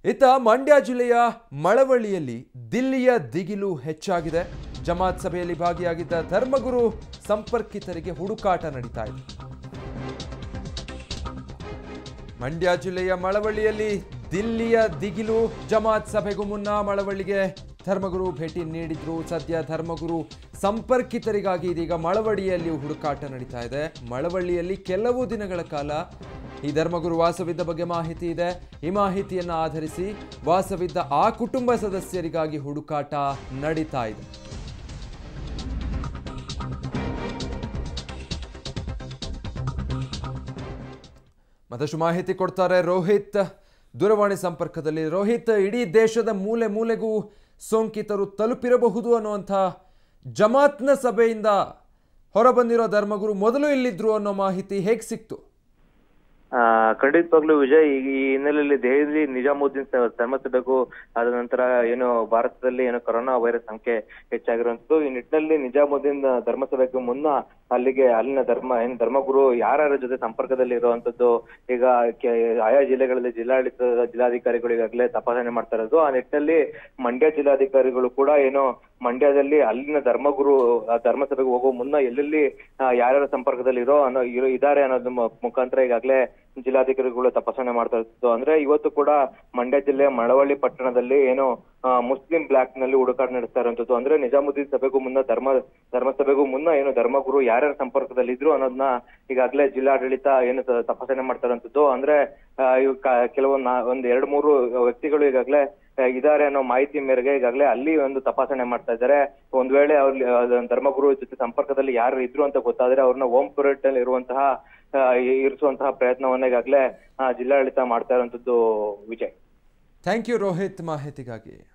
ಇತ್ತ ಮಂಡ್ಯ ಜಿಲ್ಲೆಯ ಮಳವಳ್ಳಿಯಲ್ಲಿ ದಿಲ್ಲಿಯ ದಿಗಿಲು ಹೆಚ್ಚಾಗಿದೆ ಜಮಾತ್ ಸಭೆಯಲ್ಲಿ ಭಾಗಿಯಾಗಿದ್ದ ಧರ್ಮಗುರು ಸಂಪರ್ಕಿತರಿಗೆ ಹುಡುಕಾಟ ನಡೀತಾ ಇದೆ ಮಂಡ್ಯ ಜಿಲ್ಲೆಯ ಮಳವಳ್ಳಿಯಲ್ಲಿ ದಿಲ್ಲಿಯ ದಿಗಿಲು ಜಮಾತ್ ಸಭೆಗೂ ಮುನ್ನ ಮಳವಳ್ಳಿಗೆ ಧರ್ಮಗುರು ಭೇಟಿ ನೀಡಿದ್ರು ಸದ್ಯ ಧರ್ಮಗುರು ಸಂಪರ್ಕಿತರಿಗಾಗಿ ಇದೀಗ ಮಳವಳ್ಳಿಯಲ್ಲಿ ಹುಡುಕಾಟ ನಡೀತಾ ಇದೆ ಮಳವಳ್ಳಿಯಲ್ಲಿ ಕೆಲವು ದಿನಗಳ ಕಾಲ ಈ ಧರ್ಮಗುರು ವಾಸವಿದ್ದ ಬಗ್ಗೆ ಮಾಹಿತಿ ಇದೆ ಈ ಮಾಹಿತಿಯನ್ನು ಆಧರಿಸಿ ವಾಸವಿದ್ದ ಆ ಕುಟುಂಬ ಸದಸ್ಯರಿಗಾಗಿ ಹುಡುಕಾಟ ನಡೀತಾ ಇದೆ ಮತ್ತಷ್ಟು ಮಾಹಿತಿ ಕೊಡ್ತಾರೆ ರೋಹಿತ್ ದೂರವಾಣಿ ಸಂಪರ್ಕದಲ್ಲಿ ರೋಹಿತ್ ಇಡೀ ದೇಶದ ಮೂಲೆ ಮೂಲೆಗೂ ಸೋಂಕಿತರು ತಲುಪಿರಬಹುದು ಅನ್ನುವಂಥ ಜಮಾತ್ನ ಸಭೆಯಿಂದ ಹೊರಬಂದಿರೋ ಧರ್ಮಗುರು ಮೊದಲು ಇಲ್ಲಿದ್ರು ಅನ್ನೋ ಮಾಹಿತಿ ಹೇಗೆ ಸಿಕ್ತು ಆ, ಖಂಡಿತವಾಗ್ಲೂ ವಿಜಯ್ ಈ ಈ ಹಿನ್ನೆಲೆಯಲ್ಲಿ ದೆಹಲಿ ನಿಜಾಮುದ್ದೀನ್ ಸ- ಧರ್ಮಸಭೆಗೂ ಆದ ನಂತರ ಏನು ಭಾರತದಲ್ಲಿ ಏನು ಕೊರೋನಾ ವೈರಸ್ ಸಂಖ್ಯೆ ಹೆಚ್ಚಾಗಿರುವಂತದ್ದು ಈ ನಿಟ್ಟಿನಲ್ಲಿ ನಿಜಾಮುದ್ದೀನ್ ಧರ್ಮಸಭೆಗೂ ಮುನ್ನ ಅಲ್ಲಿಗೆ ಅಲ್ಲಿನ ಧರ್ಮ ಏನು ಧರ್ಮಗುರು ಯಾರ್ಯಾರ ಜೊತೆ ಸಂಪರ್ಕದಲ್ಲಿ ಇರುವಂತದ್ದು ಈಗ ಕೆ- ಆಯಾ ಜಿಲ್ಲೆಗಳಲ್ಲಿ ಜಿಲ್ಲಾಡಳಿತದ ಜಿಲ್ಲಾಧಿಕಾರಿಗಳು ಈಗಾಗಲೇ ತಪಾಸಣೆ ಮಾಡ್ತಾ ಇರೋದು ಆ ನಿಟ್ಟಿನಲ್ಲಿ ಮಂಡ್ಯ ಜಿಲ್ಲಾಧಿಕಾರಿಗಳು ಕೂಡ ಏನು ಮಂಡ್ಯದಲ್ಲಿ ಅಲ್ಲಿನ ಧರ್ಮಗುರು ಆ ಧರ್ಮಸಭೆಗೆ ಹೋಗೋ ಮುನ್ನ ಎಲ್ಲೆಲ್ಲಿ ಆ, ಯಾರ್ಯಾರ ಸಂಪರ್ಕದಲ್ಲಿ ಇರೋ ಅನ್ನೋ ಇರೋ ಇದಾರೆ ಅನ್ನೋದು ಮು- ಮುಖಾಂತರ ಈಗಾಗಲೇ ಜಿಲ್ಲಾಧಿಕಾರಿಗಳು ತಪಾಸಣೆ ಮಾಡ್ತಾ ಇತ್ತು ಅಂದ್ರೆ ಇವತ್ತು ಕೂಡ ಮಂಡ್ಯ ಜಿಲ್ಲೆಯ ಮಳವಳ್ಳಿ ಪಟ್ಟಣದಲ್ಲಿ ಏನು ಆ, ಮುಸ್ಲಿಂ ಬ್ಲಾಕ್ ನಲ್ಲಿ ಹುಡುಕಾಟ ನಡೆಸ್ತಾ ಇರುವಂತದ್ದು ಅಂದ್ರೆ ನಿಜಾಮುದ್ದೀನ್ ಸಭೆಗೂ ಮುನ್ನ ಧರ್ಮ ಧರ್ಮಸಭೆಗೂ ಮುನ್ನ ಏನು ಧರ್ಮಗುರು ಯಾರ್ಯಾರ ಸಂಪರ್ಕದಲ್ಲಿ ಇದ್ರು ಅನ್ನೋದನ್ನ ಈಗಾಗಲೇ ಜಿಲ್ಲಾಡಳಿತ ಏನು ತ- ತಪಾಸಣೆ ಮಾಡ್ತಾ ಇರುವಂತದ್ದು ಅಂದ್ರೆ ಆ, ಇವ್ ಕ- ಕೆಲವೊಂದ್ ನಾ- ಒಂದ್ ಎರಡ್ ಮೂರು ವ್ಯಕ್ತಿಗಳು ಈಗಾಗಲೇ ಆ, ಇದಾರೆ ಅನ್ನೋ ಮಾಹಿತಿ ಮೇರೆಗೆ ಈಗಾಗಲೇ ಅಲ್ಲಿ ಒಂದು ತಪಾಸಣೆ ಮಾಡ್ತಾ ಇದ್ದಾರೆ ಒಂದ್ ವೇಳೆ ಅವ್ರಲ್ಲಿ ಆ, ಧರ್ಮಗುರು ಜೊತೆ ಸಂಪರ್ಕದಲ್ಲಿ ಯಾರು ಇದ್ರು ಅಂತ ಗೊತ್ತಾದ್ರೆ ಅವ್ರನ್ನ ಹೋಮ್ ಕ್ವಾರಂಟೈನ್ ಇರುವಂತಹ ಆ, ಇರಿಸುವಂತಹ ಪ್ರಯತ್ನವನ್ನ ಈಗಾಗಲೇ ಆ, ಜಿಲ್ಲಾಡಳಿತ ಮಾಡ್ತಾ ಇರುವಂತದ್ದು ವಿಜಯ್ ಥ್ಯಾಂಕ್ ಯು ರೋಹಿತ್ ಮಾಹಿತಿಗಾಗಿ